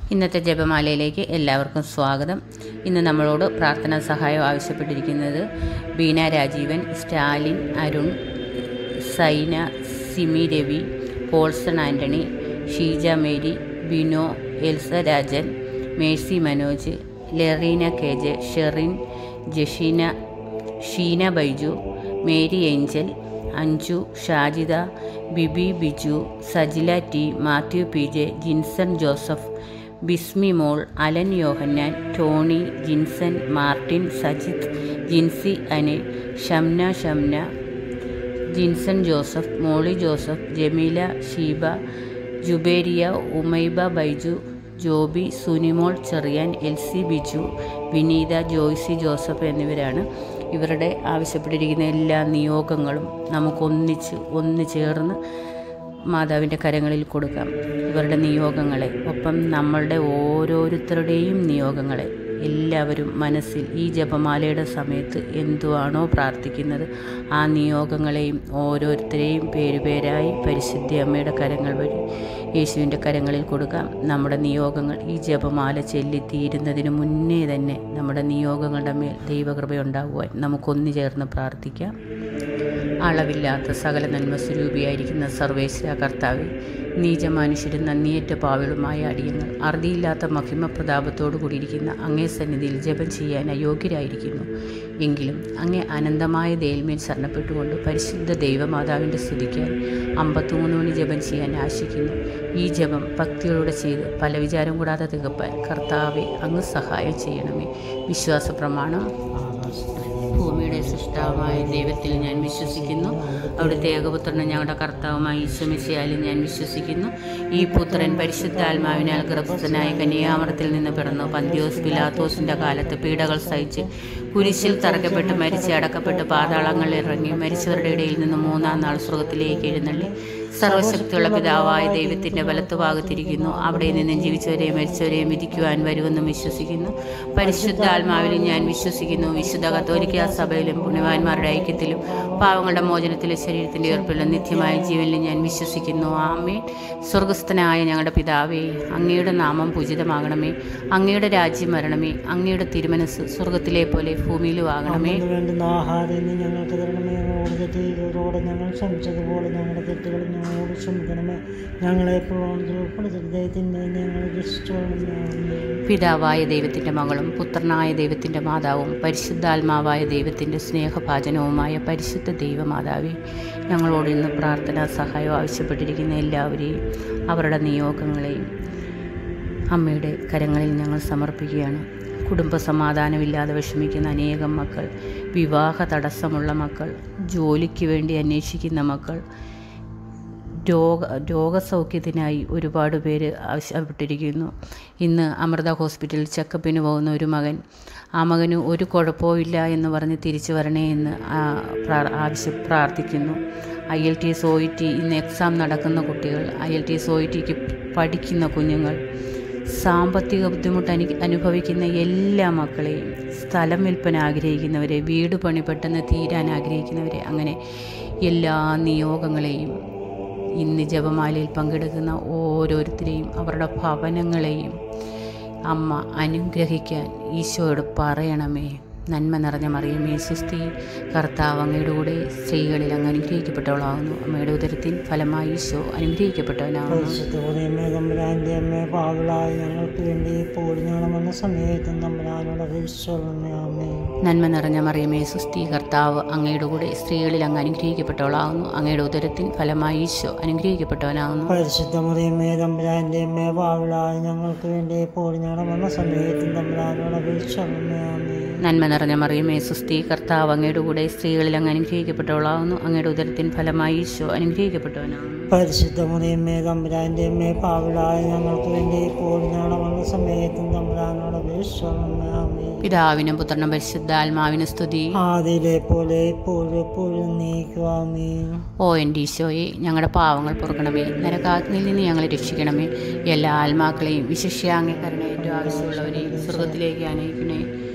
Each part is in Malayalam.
ഇന്നത്തെ ജപമാലയിലേക്ക് എല്ലാവർക്കും സ്വാഗതം ഇന്ന് നമ്മളോട് പ്രാർത്ഥനാ സഹായം ആവശ്യപ്പെട്ടിരിക്കുന്നത് Beena Rajeevan Stalin Arun Saina Simi Ravi Paulson Antony Sheeja Mary Bino Elsa Rajan Mercy Manoj Lerina K J Sherin Jasheena Sheena Baiju Mary Angel Anju Shajida Bibi Biju Sajila T Mathew P J Jinson Joseph Bismi Mol Allen Yohannan Tony Jinson Martin Sajith Jincy Anil Shamna Shamna Jinson Joseph Molly Joseph Jameela Sheeba Juberiya Umaiba Baiju Joby Sunimol Cherian L C Biju Vineetha Joicy Joseph എന്നിവരാണ് ഇവരുടെ ആവശ്യപ്പെട്ടിരിക്കുന്ന എല്ലാ നിയോഗങ്ങളും നമുക്കൊന്നിച്ച് ഒന്ന് ചേർന്ന് മാതാവിൻ്റെ കരങ്ങളിൽ കൊടുക്കാം ഇവരുടെ നിയോഗങ്ങളെ ഒപ്പം നമ്മളുടെ ഓരോരുത്തരുടെയും നിയോഗങ്ങളെ എല്ലാവരും മനസ്സിൽ ഈ ജപമാലയുടെ സമയത്ത് എന്തുവാണോ പ്രാർത്ഥിക്കുന്നത് ആ നിയോഗങ്ങളെയും ഓരോരുത്തരെയും പേരുപേരായി പരിശുദ്ധി അമ്മയുടെ കരങ്ങൾ വഴി യേശുവിൻ്റെ കരങ്ങളിൽ കൊടുക്കാം നമ്മുടെ നിയോഗങ്ങൾ ഈ ജപമാല ചൊല്ലി തീരുന്നതിന് മുന്നേ തന്നെ നമ്മുടെ നിയോഗങ്ങളുടെ മേൽ ദൈവകൃപയുണ്ടാകുവാൻ നമുക്കൊന്നു ചേർന്ന് പ്രാർത്ഥിക്കാം അളവില്ലാത്ത സകല നന്മ സ്വരൂപിയായിരിക്കുന്ന സർവേശ്വര കർത്താവെ നീചമാനുഷ്യരും നന്ദിയേറ്റ പാവിളുമായ അടിയങ്ങൾ അറുതിയില്ലാത്ത മഹിമ പ്രതാപത്തോടു കൂടിയിരിക്കുന്ന അങ്ങേ സന്നിധിയിൽ ജപം ചെയ്യാൻ അയോഗ്യരായിരിക്കുന്നു എങ്കിലും അങ്ങേ അനന്തമായ ദയൽമേൽ ശരണപ്പെട്ടുകൊണ്ട് പരിശുദ്ധ ദൈവമാതാവിൻ്റെ സ്തുതിക്കാൻ അമ്പത്തിമൂന്ന് മണി ജപം ചെയ്യാൻ ആശിക്കുന്നു ഈ ജപം ഭക്തിയോടെ ചെയ്ത് പല വിചാരം കൂടാതെ തികപ്പാൻ കർത്താവെ അങ്ങ് സഹായം ചെയ്യണമേ വിശ്വാസ പ്രമാണം ഭൂമിയുടെ സൃഷ്ടാവുമായ ദൈവത്തിൽ ഞാൻ വിശ്വസിക്കുന്നു അവിടുത്തെ ഏകപുത്രനെ ഞങ്ങളുടെ കർത്താവുമായ ഈശ്വമിശയാലും ഞാൻ വിശ്വസിക്കുന്നു ഈ പുത്രൻ പരിശുദ്ധാത്മാവിനാൽ ഗർഭസ്ഥനായ കന്യാമരത്തിൽ നിന്ന് പിറന്നു പന്തിയോസ് പിലാത്തോസിൻ്റെ കാലത്ത് പീഡകൾ സഹിച്ച് കുരിശിൽ തറക്കപ്പെട്ട് മരിച്ച് അടക്കപ്പെട്ട് പാതാളങ്ങളിൽ ഇറങ്ങി മരിച്ചവരുടെ ഇടയിൽ നിന്ന് മൂന്നാം നാൾ സ്വർഗത്തിലേക്ക് എഴുന്നള്ളി സർവശക്തിയുള്ള പിതാവായ ദൈവത്തിൻ്റെ വലത്തുഭാഗത്തിരിക്കുന്നു അവിടെ നിന്ന് ജീവിച്ചവരെയും മരിച്ചവരെയും വിധിക്കുവാൻ വരുമെന്നും വിശ്വസിക്കുന്നു പരിശുദ്ധാത്മാവിലും ഞാൻ വിശ്വസിക്കുന്നു വിശുദ്ധ കത്തോലിക്ക സഭയിലും പുണ്യവാന്മാരുടെ ഐക്യത്തിലും പാവങ്ങളുടെ മോചനത്തിലെ ശരീരത്തിൻ്റെ ഉയർപ്പിലും നിത്യമായ ജീവനിലും ഞാൻ വിശ്വസിക്കുന്നു ആമേ സ്വർഗസ്ഥനായ ഞങ്ങളുടെ പിതാവേ അങ്ങയുടെ നാമം പൂജിതമാകണമേ അങ്ങയുടെ രാജ്യം വരണമേ അങ്ങയുടെ തിരുമനസ് സ്വർഗത്തിലെ പോലെ ഭൂമിയിലും ആകണമേ അന്നു വേണ്ടുന്ന ആഹാരം ഇന്ന് ഞങ്ങൾക്ക് തരണമേ ഞങ്ങളോട് തെറ്റുകളോട് ഞങ്ങൾ ക്ഷമിച്ചതുപോലെ ഞങ്ങളുടെ തെറ്റുകൾ ഞങ്ങളോട് ക്ഷമിക്കണമേ ഞങ്ങളെ പ്രലോഭനത്തിൽ ഉൾപ്പെടുത്തരുതേ തിന്മയെ ഞങ്ങൾ രക്ഷിച്ചോളണമേ പിതാവായ ദൈവത്തിൻ്റെ മകളും പുത്രനായ ദൈവത്തിൻ്റെ മാതാവും പരിശുദ്ധാത്മാവായ ദൈവത്തിൻ്റെ സ്നേഹഭാചനവുമായ പരിശുദ്ധ ദൈവമാതാവേ ഞങ്ങളോട് ഇന്ന് പ്രാർത്ഥനാ സഹായം ആവശ്യപ്പെട്ടിരിക്കുന്ന എല്ലാവരെയും അവരുടെ നിയോഗങ്ങളെയും അമ്മയുടെ കരങ്ങളിൽ ഞങ്ങൾ സമർപ്പിക്കുകയാണ് കുടുംബ സമാധാനമില്ലാതെ വിഷമിക്കുന്ന അനേകം മക്കൾ വിവാഹ തടസ്സമുള്ള മക്കൾ ജോലിക്ക് വേണ്ടി അന്വേഷിക്കുന്ന മക്കൾ രോഗ രോഗസൗഖ്യത്തിനായി ഒരുപാട് പേര് ആവശ്യപ്പെട്ടിരിക്കുന്നു ഇന്ന് അമൃത ഹോസ്പിറ്റലിൽ ചെക്കപ്പിന് പോകുന്ന ഒരു മകൻ ആ മകന് ഒരു കുഴപ്പവും ഇല്ല എന്ന് പറഞ്ഞ് തിരിച്ചു വരണേ എന്ന് ആ, പ്രാർ- ആവശ്യ പ്രാർത്ഥിക്കുന്നു I L T S O E T ഇന്ന് എക്സാം നടക്കുന്ന കുട്ടികൾ I L T S O E ടിക്ക് പഠിക്കുന്ന കുഞ്ഞുങ്ങൾ സാമ്പത്തിക ബുദ്ധിമുട്ട് അനു അനുഭവിക്കുന്ന എല്ലാ മക്കളെയും സ്ഥലം വിൽപ്പന ആഗ്രഹിക്കുന്നവരെ വീട് പണി പെട്ടെന്ന് തീരാൻ ആഗ്രഹിക്കുന്നവരെ അങ്ങനെ എല്ലാ നിയോഗങ്ങളെയും ഇന്ന് ജപമാലയിൽ പങ്കെടുക്കുന്ന ഓരോരുത്തരെയും അവരുടെ ഭവനങ്ങളെയും അമ്മ അനുഗ്രഹിക്കാൻ ഈശോയോട് പറയണമേ നന്മ നിറഞ്ഞ മറിയമേ സുസ്തി കർത്താവ് അങ്ങയുടെ കൂടെ സ്ത്രീകളിൽ അങ്ങ് അനുഗ്രഹിക്കപ്പെട്ടവളാകുന്നു അമ്മയുടെ ഉദരത്തിൻ ഫലമായി ഈശോ അനുഗ്രഹിക്കപ്പെട്ടവനാകുന്നു പരിശുദ്ധമേ തമ്പുരാൻ്റെ അമ്മേ പാവളായ ഞങ്ങൾക്ക് വേണ്ടി ഇപ്പോൾ ഞങ്ങൾ വന്ന സമയത്തും തമ്പുരാനോട് അപേക്ഷിച്ചോളണമേ ആമേ നന്മ നിറഞ്ഞ മറിയമേ സുസ്തി കർത്താവ് അങ്ങയുടെ കൂടെ സ്ത്രീകളിൽ അങ്ങ് അനുഗ്രഹിക്കപ്പെട്ടവളാകുന്നു അങ്ങയുടെ ഉദരത്തിൻ ഫലമായി ഈശോ അനുഗ്രഹിക്കപ്പെട്ടവനാകുന്നു പരിശുദ്ധമറിയമ്മേ തമ്പുരാൻ്റെ അമ്മേ പാവളായ ഞങ്ങൾക്ക് വേണ്ടി ഇപ്പോൾ ഞങ്ങൾ വന്ന സമയത്തും തമ്പുരാനോട് അപേക്ഷിച്ചോളണമേ ആമേ നന്മ നിറഞ്ഞ മറിയമേ സുസ്തി കർത്താവ് അങ്ങയുടെ കൂടെ സ്ത്രീകളിൽ അങ്ങ് അനുഗ്രഹിക്കപ്പെട്ടവളാകുന്നു അങ്ങയുടെ ഉദരത്തിൻ ഫലമായി ഈശോ അനുഗ്രഹിക്കപ്പെട്ടവനാകുന്നു പരിശുദ്ധമറിയമ്മേ തമ്പുരാൻ്റെ അമ്മേ പാവളായ ഞങ്ങൾക്ക് വേണ്ടി ഇപ്പോൾ ഞങ്ങൾ വന്ന സമയത്തും തമ്പുരാനോട് അപേക്ഷിച്ചോളണമേ ആമേ പിതാവിനും പുത്രനും പരിശുദ്ധാത്മാവിനും സ്തുതി ആദിയിലെ പോലെ ഇപ്പോഴും എപ്പോഴും നീക്കുവാമേ ഓ എൻ്റെ ഈശോയെ ഞങ്ങളുടെ പാവങ്ങൾ പൊറുക്കണമേ നരകാഗ്നിയിൽ നിന്ന് ഞങ്ങളെ രക്ഷിക്കണമേ എല്ലാ ആത്മാക്കളെയും വിശിഷ്യാംഗീകരണ ഏറ്റവും ആവശ്യമുള്ളവരെയും സ്വർഗത്തിലേക്ക് അനയിക്കണേ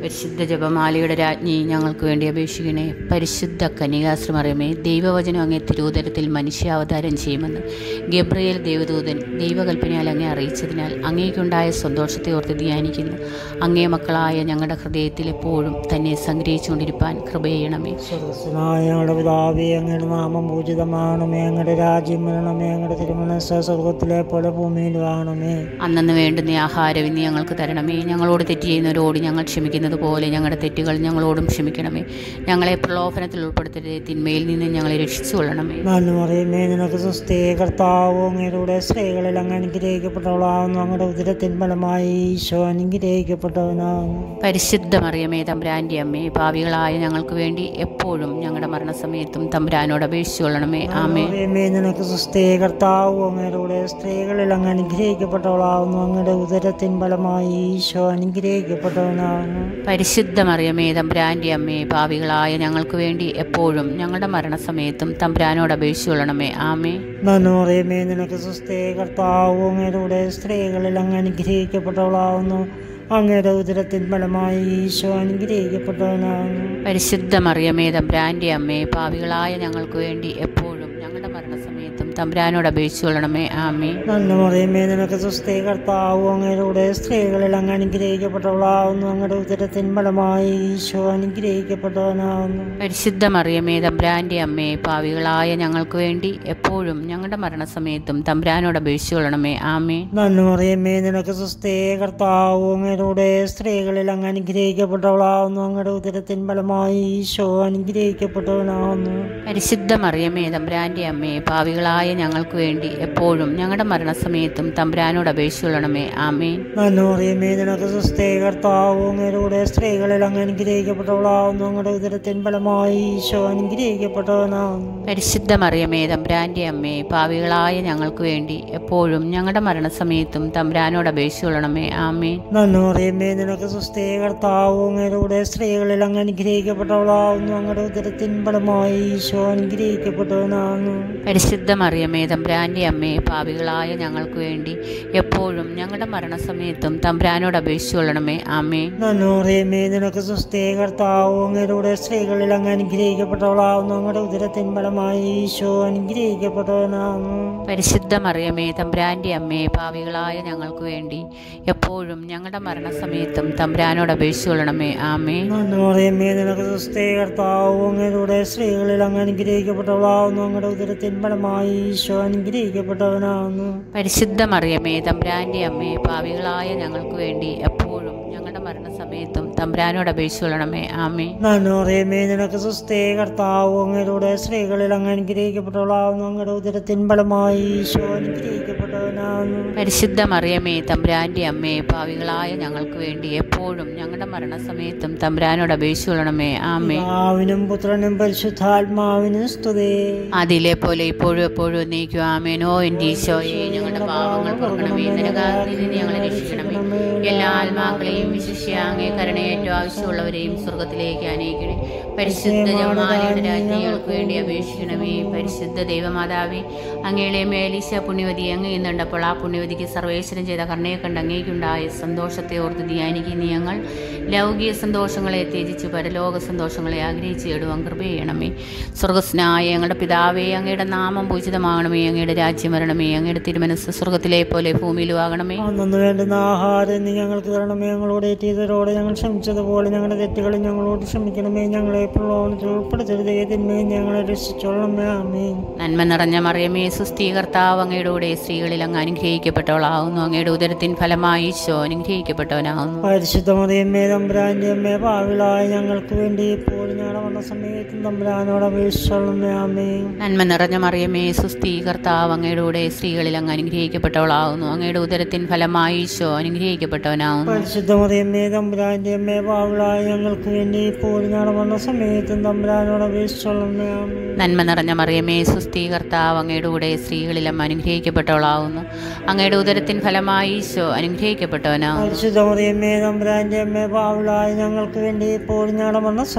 പരിശുദ്ധ ജപമാലയുടെ രാജ്ഞി ഞങ്ങൾക്ക് വേണ്ടി അപേക്ഷിക്കണേ പരിശുദ്ധ കന്യകാശ്രമറിയമേ ദൈവവചനം അങ്ങേ തിരുവുതരത്തിൽ മനുഷ്യാവതാരം ചെയ്യുമെന്ന് ഗബ്രിയേൽ ദേവദൂതൻ ദൈവകൽപ്പനയാൽ അങ്ങേ അറിയിച്ചതിനാൽ അങ്ങേക്കുണ്ടായ സന്തോഷത്തെ ഓർത്ത് ധ്യാനിക്കുന്നു അങ്ങേ മക്കളായ ഞങ്ങളുടെ ഹൃദയത്തിൽ എപ്പോഴും തന്നെ സംഗ്രഹിച്ചുകൊണ്ടിരിപ്പാൻ കൃപയണമേ സ്വർഗസ്വനായ ഞങ്ങളുടെ പിതാവേ അങ്ങയുടെ നാമം പൂജിതമാണമേ അങ്ങയുടെ രാജ്യം വരണമേ അങ്ങയുടെ തിരുമനസ് സ്വർഗത്തിലെ പോലെ ഭൂമിയിലും ആണമേ അന്നു വേണ്ടുന്ന ആഹാരം ഇന്ന് ഞങ്ങൾക്ക് തരണമേ ഞങ്ങളോട് തെറ്റ് ചെയ്യുന്നവരോട് ഞങ്ങൾ ക്ഷമിക്കുന്നത് പോലെ ഞങ്ങളുടെ തെറ്റുകൾ ഞങ്ങളോടും ക്ഷമിക്കണമേ ഞങ്ങളെ പ്രലോഭനത്തിൽ ഉൾപ്പെടുത്തരുതേ തിന്മയിൽ നിന്ന് ഞങ്ങളെ രക്ഷിച്ചു കൊള്ളണമേ നന്ദി പറയുമേ നിനക്ക് സുസ്ഥേ കർത്താവോ അങ്ങയുടെ സ്ത്രീകളിൽ അങ്ങ് അനുഗ്രഹിക്കപ്പെട്ടവളാവുന്നു അങ്ങയുടെ ഉദരത്തിൻ ഫലമായി ഈശോ അനുഗ്രഹിക്കപ്പെട്ടവനാകുന്നു പരിശുദ്ധ മറിയമേ തമ്പുരാൻ്റെ അമ്മേ പാവികളായ ഞങ്ങൾക്ക് വേണ്ടി എപ്പോഴും ഞങ്ങളുടെ മരണസമയത്തും തമ്പുരാനോട് അപേക്ഷിച്ചു കൊള്ളണമേ ആമേ പറയുമേ നിനക്ക് സുസ്ഥേ കർത്താവോ അങ്ങയുടെ സ്ത്രീകളിൽ അങ്ങ് അനുഗ്രഹിക്കപ്പെട്ടവളാവുന്നു അങ്ങയുടെ ഉദരത്തിൻ ഫലമായി ഈശോ അനുഗ്രഹിക്കപ്പെട്ടവനാകുന്നു പരിശുദ്ധ മറിയമേ തമ്പുരാൻ്റെ അമ്മേ പാവികളായ ഞങ്ങൾക്ക് വേണ്ടി എപ്പോഴും ഞങ്ങളുടെ മരണസമയത്തും തമ്പുരാനോട് അപേക്ഷിച്ചു കൊള്ളണമേ ആമേ നന്ദി പറയുമേ നിനക്ക് സുസ്ഥേ കർത്താവോ അങ്ങയുടെ സ്ത്രീകളിൽ അങ്ങ് അനുഗ്രഹിക്കപ്പെട്ടവളാവുന്നു അങ്ങയുടെ ഉദരത്തിൻ ഫലമായി ഈശോ അനുഗ്രഹിക്കപ്പെട്ടവനാകുന്നു പരിശുദ്ധ മറിയമേ തമ്പുരാൻ്റെ അമ്മേ പാവികളായ ഞങ്ങൾക്ക് വേണ്ടി എപ്പോഴും ഞങ്ങളുടെ മരണസമയത്തും തമ്പുരാനോട് അപേക്ഷിച്ചു കൊള്ളണമേ ആമേ നന്ദി പറയുമേ നിനക്ക് സുസ്ഥേ കർത്താവോ അങ്ങയുടെ സ്ത്രീകളിൽ അങ്ങ് അനുഗ്രഹിക്കപ്പെട്ടവളാവുന്നു അങ്ങയുടെ ഉദരത്തിൻ ഫലമായി ഈശോ അനുഗ്രഹിക്കപ്പെട്ടവനാകുന്നു പരിശുദ്ധ മറിയമേ തമ്പുരാൻ്റെ അമ്മേ പാവികളായ ഞങ്ങൾക്ക് വേണ്ടി എപ്പോഴും ഞങ്ങളുടെ മരണസമയത്തും തമ്പുരാനോട് അപേക്ഷിച്ചു കൊള്ളണമേ ആമേ നന്ദി പറയുമേ നിനക്ക് സുസ്ഥേ കർത്താവോ അങ്ങയുടെ സ്ത്രീകളിൽ അങ്ങ് അനുഗ്രഹിക്കപ്പെട്ടവളാവുന്നു അങ്ങയുടെ ഉദരത്തിൻ ഫലമായി ഈശോ അനുഗ്രഹിക്കപ്പെട്ടവനാകുന്നു പരിശുദ്ധ മറിയമേ തമ്പുരാൻ്റെ അമ്മേ പാവികളായ ഞങ്ങൾക്ക് വേണ്ടി എപ്പോഴും ഞങ്ങളുടെ മരണസമയത്തും തമ്പുരാനോട് അപേക്ഷിച്ചു കൊള്ളണമേ ആമേ നന്ദി പറയുമേ നിനക്ക് സുസ്ഥേ കർത്താവോ അങ്ങയുടെ സ്ത്രീകളിൽ അങ്ങ് അനുഗ്രഹിക്കപ്പെട്ടവളാവുന്നു അങ്ങയുടെ ഉദരത്തിൻ ഫലമായി ഈശോ അനുഗ്രഹിക്കപ്പെട്ടവനാകുന്നു പരിശുദ്ധ മറിയമേ തമ്പുരാൻ്റെ അമ്മേ പാവികളായ ഞങ്ങൾക്ക് വേണ്ടി എപ്പോഴും ഞങ്ങളുടെ മരണസമയത്തും തമ്പുരാനോട് അപേക്ഷിച്ചു കൊള്ളണമേ ആമേ നന്ദി പറയുമേ നിനക്ക് സുസ്ഥേ കർത്താവോ അങ്ങയുടെ സ്ത്രീകളിൽ അങ്ങ് അനുഗ്രഹിക്കപ്പെട്ടവളാവുന്നു അങ്ങയുടെ ഉദരത്തിൻ ഫലമായി ഈശോ അനുഗ്രഹിക്കപ്പെട്ടവനാകുന്നു പരിശുദ്ധ മറിയമേ തമ്പുരാൻ്റെ അമ്മേ പാവികളായ ഞങ്ങൾക്ക് വേണ്ടി എപ്പോഴും ഞങ്ങളുടെ മരണസമയത്തും തമ്പുരാനോട് അപേക്ഷിച്ചു കൊള്ളണമേ ആമേ നന്ദി പറയുമേ നിനക്ക് സുസ്ഥേ കർത്താവോ അങ്ങയുടെ സ്ത്രീകളിൽ അങ്ങ് അനുഗ്രഹിക്കപ്പെട്ടവളാവുന്നു അങ്ങയുടെ ഉദരത്തിൻ ഫലമായി ഈശോ അനുഗ്രഹിക്കപ്പെട്ടവനാകുന്നു പരിശുദ്ധ മറിയമേ തമ്പുരാൻ്റെ അമ്മേ പാവികളായ ഞങ്ങൾക്ക് വേണ്ടി എപ്പോഴും ഞങ്ങളുടെ മരണസമയത്തും തമ്പുരാനോട് അപേക്ഷിച്ചു കൊള്ളണമേ ആമേ നന്ദി പറയുമേ നിനക്ക് സുസ്ഥേ കർത്താവോ അങ്ങയുടെ സ്ത്രീകളിൽ അങ്ങ് അനുഗ്രഹിക്കപ്പെട്ടവളാവുന്നു അങ്ങയുടെ ഉദരത്തിൻ ഫലമായി ഈശോ അനുഗ്രഹിക്കപ്പെട്ടവനാകുന്നു പരിശുദ്ധ മറിയമേ തമ്പുരാൻ്റെ അമ്മേ പാവികളായ ഞങ്ങൾക്ക് വേണ്ടി എപ്പോഴും ഞങ്ങളുടെ മരണസമയത്തും തമ്പുരാനോട് അപേക്ഷിച്ചു കൊള്ളണമേ ആമേ നന്ദി പറയുമേ നിനക്ക് സുസ്ഥേ കർത്താവോ അങ്ങയുടെ സ്ത്രീകളിൽ അങ്ങ് അനുഗ്രഹിക്കപ്പെട്ടവളാവുന്നു അങ്ങയുടെ ഉദരത്തിൻ ഫലമായി ഈശോ അനുഗ്രഹിക്കപ്പെട്ടവനാകുന്നു പരിശുദ്ധ മറിയമേ തമ്പുരാൻ്റെ അമ്മേ പാവികളായ ഞങ്ങൾക്ക് വേണ്ടി എപ്പോഴും ഞങ്ങളുടെ മരണസമയത്തും തമ്പുരാനോട് അപേക്ഷിച്ചു കൊള്ളണമേ ആമേ പിതാവിനും പുത്രനും പരിശുദ്ധാത്മാവിനും സ്തുതേ അതിലെ പോലെ ഇപ്പോഴും എപ്പോഴും നീക്കും ആമേനോ എൻ്റെ ഈശോയെ ഞങ്ങളുടെ പാവങ്ങൾ പുറക്കണമേ നരകാഗ്നിയിൽ നിന്ന് ഞങ്ങളെ രക്ഷിക്കണമേ എല്ലാ ആത്മാക്കളെയും വിശിഷ്യ അങ്ങേ കരുണയേറ്റവും ആവശ്യമുള്ളവരെയും സ്വർഗത്തിലേക്ക് അനയിക്കണേ പരിശുദ്ധ ജമാലയുടെ രാജ്ഞികൾക്ക് വേണ്ടി അപേക്ഷിക്കണമേ പരിശുദ്ധ ദൈവമാതാവേ അങ്ങയുടെ മേലീശ പുണ്യവതി അങ്ങ് എന്നുണ്ടപ്പോൾ ആ പുണ്യവതിക്ക് സർവേശ്വരം ചെയ്ത കരുണയെ കണ്ട് അങ്ങേക്കുണ്ടായ സന്തോഷത്തെ ഓർത്ത് ധ്യാനിക്കുന്ന ഞങ്ങൾ ലൗകിക സന്തോഷങ്ങളെ ത്യജിച്ച് പരലോക സന്തോഷങ്ങളെ ആഗ്രഹിച്ച് ഇടുവാൻ കൃപ ചെയ്യണമേ സ്വർഗസ്നായ ഞങ്ങളുടെ പിതാവേ അങ്ങയുടെ നാമം പൂജിതമാകണമേ അങ്ങയുടെ രാജ്യം വരണമേ അങ്ങയുടെ തിരുമനസ് സ്വർഗത്തിലെ പോലെ ഭൂമിയിലും ആകണമേ അന്നു വേണ്ടുന്ന ആഹാരം നീ ഞങ്ങൾക്ക് തരണമേ ഞങ്ങളോട് ചെയ്തവരോട് ഞങ്ങൾ ക്ഷമിച്ചതുപോലെ ഞങ്ങളുടെ തെറ്റുകൾ ഞങ്ങളോട് ക്ഷമിക്കണമേ ഞങ്ങളെ പ്രലോഭനത്തിൽ ഉൾപ്പെടുത്തരുതേ തിന്മയും ഞങ്ങളെ രക്ഷിച്ചോളണമേ ആമേ നന്മ നിറഞ്ഞ മറിയമേ സുസ്ഥീകർത്താവ് അങ്ങയുടെ കൂടെ സ്ത്രീകളിൽ അങ്ങ് അനുഗ്രഹിക്കപ്പെട്ടവളാകുന്നു അങ്ങയുടെ ഉദരത്തിൻ ഫലമായി ഈശോ അനുഗ്രഹിക്കപ്പെട്ടവനാകുന്നു പരിശുദ്ധമറിയമ്മേ തമ്പുരാൻ്റെ അമ്മേ പാവിളായ ഞങ്ങൾക്ക് വേണ്ടി ഇപ്പോഴും ഞങ്ങളുടെ വന്ന സമയത്തും തമ്പുരാനോട് അപേക്ഷിച്ചോളണമേ ആമേ നന്മ നിറഞ്ഞ മറിയമേ സുസ്ഥീകർത്താവ് അങ്ങയുടെ കൂടെ സ്ത്രീകളിൽ അങ്ങ് അനുഗ്രഹിക്കപ്പെട്ടവളാകുന്നു അങ്ങയുടെ ഉദരത്തിൻ ഫലമായി ഈശോ അനുഗ്രഹിക്കപ്പെട്ടവനാകുന്നു പരിശുദ്ധമറിയമ്മേ തമ്പുരാൻ്റെ അമ്മേ പാവിളായ ഞങ്ങൾക്ക് വേണ്ടി ഇപ്പോഴും ഞങ്ങളുടെ വന്ന സമയത്തും തമ്പുരാനോട് അപേക്ഷിച്ചോളണമേ ആമേ നന്മ നിറഞ്ഞ മറിയമേ സുസ്ഥീകർത്താവ് അങ്ങയുടെ കൂടെ സ്ത്രീകളിൽ അമ്മ അനുഗ്രഹിക്കപ്പെട്ടവളാകുന്നു അങ്ങയുടെ ഉദരത്തിൻ ഫലമായി ഈശോ അനുഗ്രഹിക്കപ്പെട്ടവനാകുന്നു പരിശുദ്ധമറിയമ്മേ തമ്പുരാൻ്റെ അമ്മേ പാവിളായ ഞങ്ങൾക്ക് വേണ്ടി ഇപ്പോഴും ഞങ്ങളുടെ വന്ന സമയത്തും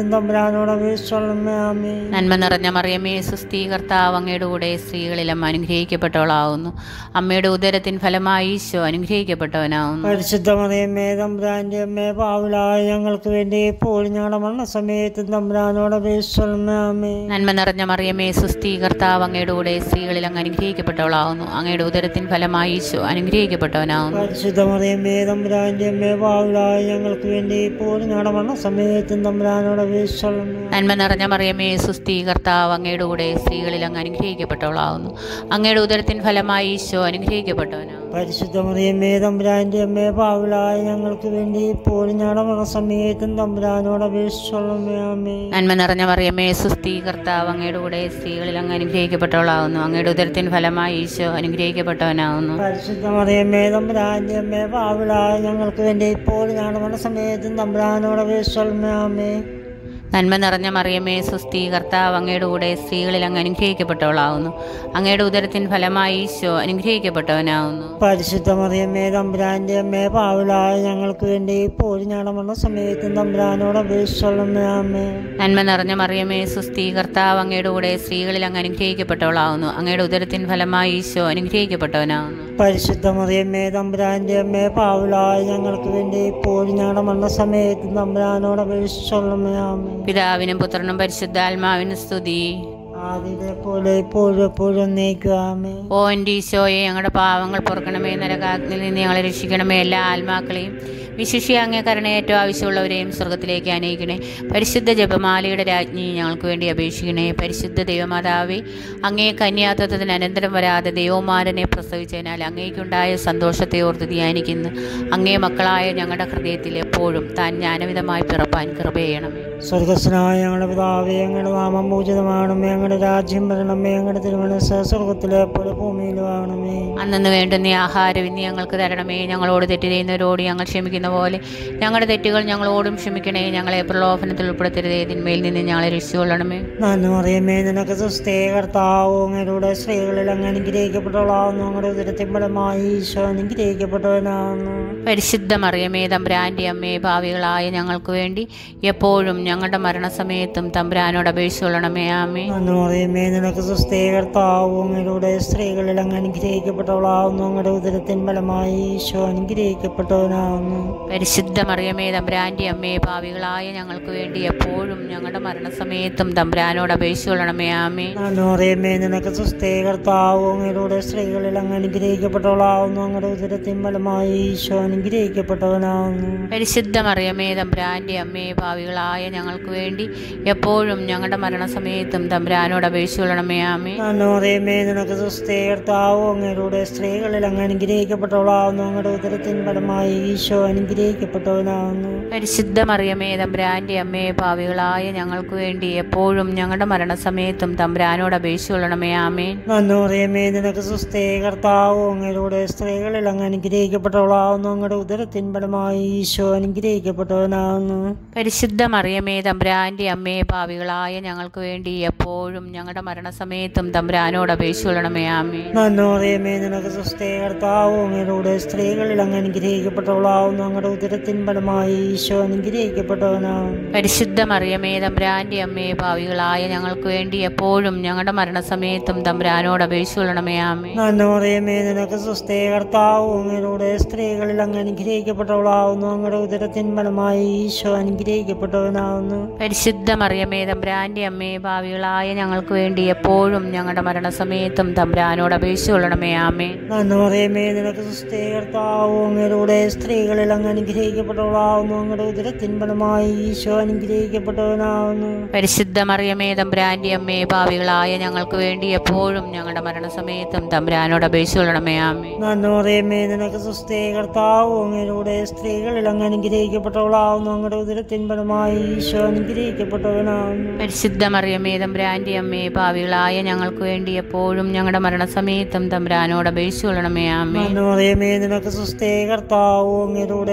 സമയത്തും തമ്പുരാനോട് അപേക്ഷിച്ചോളമേ ആമേ നന്മ നിറഞ്ഞ മറിയമേ സുസ്ഥീ കർത്താവ് അങ്ങയുടെ കൂടെ സ്ത്രീകളിലും അനുഗ്രഹിക്കപ്പെട്ടവളാവുന്നു അമ്മയുടെ ഉദരത്തിൻ ഫലമായി ഈശോ അനുഗ്രഹിക്കപ്പെട്ടവനാവുന്നു പരിശുദ്ധ മറിയമ്മേ തമ്പുരാന്റെ അമ്മേ പാവിലായ ഞങ്ങൾക്ക് വേണ്ടി എപ്പോഴും ഞങ്ങളുടെ മരണസമയത്തും തമ്പുരാനോട് അപേക്ഷിച്ചോളമേ ആമേ നന്മ നിറഞ്ഞ മറിയമേ സുസ്ഥീ കർത്താവ് അങ്ങയുടെ കൂടെ സ്ത്രീകളിൽ അങ്ങ് അനുഗ്രഹിക്കപ്പെട്ടവളാവുന്നു അങ്ങയുടെ ഉദരത്തിൻ ഫലമായി ഈശോ അനുഗ്രഹിക്കപ്പെട്ടവനാവുന്നു പരിശുദ്ധ മറിയമ്മേ തമ്പുരാന്റെ അമ്മേ പാവിലായ ഞങ്ങൾക്ക് വേണ്ടി എപ്പോഴും ഞങ്ങളുടെ മരണസമയത്തും തമ്പുരാനോട് അപേക്ഷിച്ചോളമേ നന്മ നിറഞ്ഞ മറിയമേ സുസ്ഥീ കർത്താവ് അങ്ങയുടെ കൂടെ സ്ത്രീകളിൽ അങ്ങ് അനുഗ്രഹിക്കപ്പെട്ടവളാവുന്നു അങ്ങയുടെ ഉദരത്തിൻ ഫലമായി ഈശോ അനുഗ്രഹിക്കപ്പെട്ടവനാവുന്നു പരിശുദ്ധ മറിയമ്മേ തമ്പുരാന്റെ അമ്മേ പാവിലായ ഞങ്ങൾക്ക് വേണ്ടി എപ്പോഴും ഞങ്ങളുടെ മരണസമയത്തും തമ്പുരാനോട് അപേക്ഷിച്ചോളമേ ആമേ നന്മ നിറഞ്ഞ മറിയമേ സുസ്ഥീ കർത്താവ് അങ്ങയുടെ കൂടെ സ്ത്രീകളിൽ അങ്ങ് അനുഗ്രഹിക്കപ്പെട്ടവളാവുന്നു അങ്ങയുടെ ഉദരത്തിൻ ഫലമായി ഈശോ അനുഗ്രഹിക്കപ്പെട്ടവനാവുന്നു പരിശുദ്ധ മറിയമ്മേ തമ്പുരാന്റെ അമ്മേ പാവിലായ ഞങ്ങൾക്ക് വേണ്ടി എപ്പോഴും ഞങ്ങളുടെ മരണസമയത്തും തമ്പുരാനോട് അപേക്ഷിച്ചോളമേ ആമേ നന്മ നിറഞ്ഞ മറിയമേ സുസ്ഥീ കർത്താവ് അങ്ങയുടെ കൂടെ സ്ത്രീകളിൽ അങ്ങ് അനുഗ്രഹിക്കപ്പെട്ടവളാവുന്നു അങ്ങയുടെ ഉദരത്തിൻ ഫലമായി ഈശോ അനുഗ്രഹിക്കപ്പെട്ടവനാവുന്നു പരിശുദ്ധ മറിയമ്മേ തമ്പുരാന്റെ അമ്മേ പാവിലായ ഞങ്ങൾക്ക് വേണ്ടി എപ്പോഴും ഞങ്ങളുടെ മരണസമയത്തും തമ്പുരാനോട് അപേക്ഷിച്ചോളമേ ആമേ നന്മ നിറഞ്ഞ മറിയമേ സുസ്ഥീ കർത്താവ് അങ്ങയുടെ കൂടെ സ്ത്രീകളിൽ അങ്ങ് അനുഗ്രഹിക്കപ്പെട്ടവളാവുന്നു അങ്ങയുടെ ഉദരത്തിൻ ഫലമായി ഈശോ അനുഗ്രഹിക്കപ്പെട്ടവനാവുന്നു പരിശുദ്ധ മറിയമ്മേ തമ്പുരാന്റെ അമ്മേ പാവിലായ ഞങ്ങൾക്ക് വേണ്ടി എപ്പോഴും ഞങ്ങളുടെ മരണസമയത്തും തമ്പുരാനോട് അപേക്ഷിച്ചോളമേ ആമേ പിതാവിനും പുത്രനും പരിശുദ്ധാത്മാവിനും സ്തുതി ആദ്യത്തെ പോലെ ഇപ്പോഴും എപ്പോഴും നീക്കുവാമേ ഓ എൻ്റെ ഈശോയെ ഞങ്ങളുടെ പാവങ്ങൾ പൊറുക്കണമേ നരകാഗ്നിൽ നിന്ന് ഞങ്ങളെ രക്ഷിക്കണമേ എല്ലാ ആത്മാക്കളെയും വിശിഷ്യ അങ്ങേ കരുണ ഏറ്റവും ആവശ്യമുള്ളവരെയും സ്വർഗത്തിലേക്ക് അനയിക്കണേ പരിശുദ്ധ ജപമാലയുടെ രാജ്ഞി ഞങ്ങൾക്ക് വേണ്ടി അപേക്ഷിക്കണേ പരിശുദ്ധ ദൈവമാതാവേ അങ്ങേ കന്യാത്വത്തിന് അനന്തരം വരാതെ ദൈവമാരനെ പ്രസവിച്ചതിനാൽ അങ്ങേക്കുണ്ടായ സന്തോഷത്തെ ഓർത്ത് ധ്യാനിക്കുന്നു അങ്ങേ മക്കളായ ഞങ്ങളുടെ ഹൃദയത്തിൽ എപ്പോഴും താൻ ജ്ഞാനവിധമായി പിറപ്പാൻ കൃപ ചെയ്യണമേ സ്വർഗസ്നായ ഞങ്ങളുടെ പിതാവേ ഞങ്ങളുടെ നാമം പൂജിതമാണമേ ഞങ്ങളുടെ രാജ്യം വരണമേ ഞങ്ങളുടെ തിരുമനസ് സ്വർഗത്തിലെ പോലെ ഭൂമിയിലും ആകണമേ അന്നു വേണ്ടുന്ന ആഹാരം ഇന്ന് ഞങ്ങൾക്ക് തരണമേ ഞങ്ങളോട് തെറ്റ് ചെയ്യുന്നവരോട് ഞങ്ങൾ ക്ഷമിക്കുന്ന പോലെ ഞങ്ങളുടെ തെറ്റുകൾ ഞങ്ങളോടും ക്ഷമിക്കണേ ഞങ്ങളെ പ്രലോഭനത്തിൽ ഉൾപ്പെടുത്തരുതേ ഇതിന്മേൽ നിന്ന് ഞങ്ങളെ രക്ഷിച്ചുകൊള്ളണമേ നന്ദി അറിയമേ നിനക്ക് സുസ്ഥേ കർത്താവോ അങ്ങയുടെ സ്ത്രീകളിൽ അങ്ങ് അനുഗ്രഹിക്കപ്പെട്ടവളാവുന്നു അങ്ങയുടെ ഉദരത്തിൻ ഫലമായി ഈശോ അനുഗ്രഹിക്കപ്പെട്ടവനാകുന്നു പരിശുദ്ധ മറിയമേ തമ്പുരാൻ്റെ അമ്മേ ഭാവികളായ ഞങ്ങൾക്ക് വേണ്ടി എപ്പോഴും ഞങ്ങളുടെ മരണസമയത്തും തമ്പുരാനോട് അപേക്ഷിച്ചുകൊള്ളണമേ ആമേ നന്ദി അറിയമേ നിനക്ക് സുസ്ഥേ കർത്താവോ അങ്ങയുടെ സ്ത്രീകളിൽ അങ്ങ് അനുഗ്രഹിക്കപ്പെട്ടവളാവുന്നു അങ്ങയുടെ ഉദരത്തിൻ ഫലമായി ഈശോ അനുഗ്രഹിക്കപ്പെട്ടവനാകുന്നു പരിശുദ്ധ മറിയമേ തമ്പുരാൻ്റെ അമ്മേ ഭാവികളായ ഞങ്ങൾക്ക് വേണ്ടി എപ്പോഴും ഞങ്ങളുടെ മരണസമയത്തും തമ്പുരാനോട് അപേക്ഷിച്ചുകൊള്ളണമേ ആമേ നന്ദി നിനക്ക് സുസ്ഥേ കർത്താവോ അങ്ങയുടെ സ്ത്രീകളിൽ അങ്ങ് അനുഗ്രഹിക്കപ്പെട്ടവളാവുന്നു അങ്ങയുടെ ഉദരത്തിൻ ഫലമായി ഈശോ അനുഗ്രഹിക്കപ്പെട്ടവനാകുന്നു പരിശുദ്ധ മറിയമേ തമ്പുരാൻ്റെ അമ്മേ ഭാവികളായ ഞങ്ങൾക്ക് വേണ്ടി എപ്പോഴും ഞങ്ങളുടെ മരണസമയത്തും തമ്പുരാനോട് അപേക്ഷിച്ചുകൊള്ളണമേ ആമേ നന്ദി നിനക്ക് സുസ്ഥേ കർത്താവോ അങ്ങയുടെ സ്ത്രീകളിൽ അങ്ങ് അനുഗ്രഹിക്കപ്പെട്ടവളാവുന്നു അങ്ങയുടെ ഉദരത്തിൻ ഫലമായി ഈശോ അനുഗ്രഹിക്കപ്പെട്ടവനാകുന്നു പരിശുദ്ധ മറിയമേ തമ്പുരാൻ്റെ അമ്മേ ഭാവികളായ ഞങ്ങൾക്ക് വേണ്ടി എപ്പോഴും ഞങ്ങളുടെ മരണസമയത്തും തമ്പുരാനോട് അപേക്ഷിച്ചുകൊള്ളണമേ ആമേ നന്ദി നിനക്ക് സുസ്ഥേ കർത്താവോ അങ്ങയുടെ സ്ത്രീകളിൽ അങ്ങ് അനുഗ്രഹിക്കപ്പെട്ടവളാവുന്നു അങ്ങയുടെ ഉദരത്തിൻ ഫലമായി ഈശോ അനുഗ്രഹിക്കപ്പെട്ടവനാകുന്നു പരിശുദ്ധ മറിയമേ തമ്പുരാൻ്റെ അമ്മേ ഭാവികളായ ഞങ്ങൾക്ക് വേണ്ടി എപ്പോഴും ഞങ്ങളുടെ മരണസമയത്തും തമ്പുരാനോട് അപേക്ഷിച്ചുകൊള്ളണമേ ആമേ നന്ദി നിനക്ക് സുസ്ഥേ കർത്താവോ അങ്ങയുടെ സ്ത്രീകളിൽ അങ്ങ് അനുഗ്രഹിക്കപ്പെട്ടവളാവുന്നു അങ്ങയുടെ ഉദരത്തിൻ ഫലമായി ഈശോ അനുഗ്രഹിക്കപ്പെട്ടവനാകുന്നു പരിശുദ്ധ മറിയമേ തമ്പുരാൻ്റെ അമ്മേ ഭാവികളായ ഞങ്ങൾക്ക് വേണ്ടി എപ്പോഴും ഞങ്ങളുടെ മരണസമയത്തും തമ്പുരാനോട് അപേക്ഷിച്ചുകൊള്ളണമേ ആമേ നന്ദി നിനക്ക് സുസ്ഥേ കർത്താവോ അങ്ങയുടെ സ്ത്രീകളിൽ അങ്ങ് അനുഗ്രഹിക്കപ്പെട്ടവളാവുന്നു അങ്ങയുടെ ഉദരത്തിൻ ഫലമായി ഈശോ അനുഗ്രഹിക്കപ്പെട്ടവനാകുന്നു പരിശുദ്ധ മറിയമേ തമ്പുരാൻ്റെ അമ്മേ ഭാവികളായ ഞങ്ങൾക്ക് വേണ്ടി എപ്പോഴും ഞങ്ങളുടെ മരണസമയത്തും തമ്പുരാനോട് അപേക്ഷിച്ചുകൊള്ളണമേ ആമേ നന്ദി നിനക്ക് സുസ്ഥേ കർത്താവോ അങ്ങയുടെ സ്ത്രീകളിൽ അങ്ങ് അനുഗ്രഹിക്കപ്പെട്ടവളാവുന്നു അങ്ങയുടെ ഉദരത്തിൻ ഫലമായി ഈശോ അനുഗ്രഹിക്കപ്പെട്ടവനാകുന്നു പരിശുദ്ധ മറിയമേ തമ്പുരാൻ്റെ അമ്മേ ഭാവികളായ ഞങ്ങൾക്ക് വേണ്ടി എപ്പോഴും ഞങ്ങളുടെ മരണസമയത്തും തമ്പുരാനോട് അപേക്ഷിച്ചുകൊള്ളണമേ ആമേ നന്ദി നിനക്ക് സുസ്ഥേ കർത്താവോ അങ്ങയുടെ സ്ത്രീകളിൽ അങ്ങ് അനുഗ്രഹിക്കപ്പെട്ടവളാവുന്നു അങ്ങയുടെ ഉദരത്തിൻ ഫലമായി ഈശോ അനുഗ്രഹിക്കപ്പെട്ടവനാകുന്നു പരിശുദ്ധ മറിയമേ തമ്പുരാൻ്റെ അമ്മേ ഭാവികളായ ഞങ്ങൾക്ക് വേണ്ടി എപ്പോഴും ഞങ്ങളുടെ മരണസമയത്തും തമ്പുരാനോട് അപേക്ഷിച്ചുകൊള്ളണമേ ആമേ നന്ദി നിനക്ക് സുസ്ഥേ കർത്താവോ അങ്ങയുടെ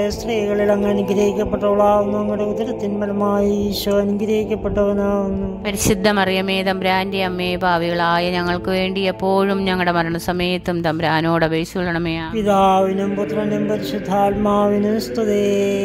അങ്ങയുടെ സ്ത്രീകളിൽ അങ്ങ് അനുഗ്രഹിക്കപ്പെട്ടവളാവുന്നു അങ്ങയുടെ ഉദരത്തിൻ ഫലമായി ഈശോ അനുഗ്രഹിക്കപ്പെട്ടവനാവുന്നു പരിശുദ്ധ മറിയമേ തമ്പുരാന്റെ അമ്മേ ഭാവികളായ ഞങ്ങൾക്ക് വേണ്ടി എപ്പോഴും ഞങ്ങളുടെ മരണസമയത്തും തമ്പുരാനോട് അപേക്ഷിക്കണമേ പിതാവിനും പുത്രനും പരിശുദ്ധാത്മാവിനും സ്തുതേ